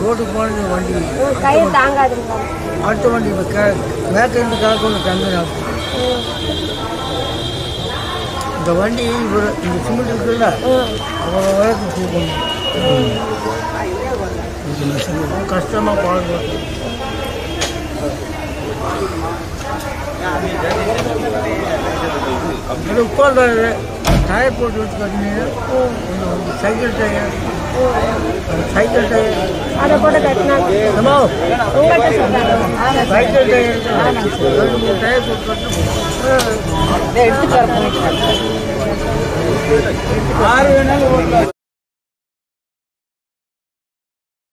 ரோட்டுக்கு போனது வண்டி உங்க கை தாங்காதுங்களா அடுத்த வண்டி இப்போ கே மேற்கிருந்து கிழக்கு தம்பி ம் இந்த வண்டி இவர் இந்த சிமெண்ட் இருக்குல்ல ம் அவ்வளோ வரைக்கும் தூக்கணும் ரொம்ப கஷ்டமாக பாடுறது அது உட்கார்ந்தாரு டயர் போட்டு வச்சு கட்டினீங்க சைக்கிள் டயர் சைக்கிள் டயர் அதை போட்டு கட்டினா என்னமோ உங்கள்கிட்ட சொல்கிறாங்க சைக்கிள் டயர் ரெண்டு மூணு டயர் போட்டு கட்டணும் ஆறு வேணாலும் ஓட்டலாம்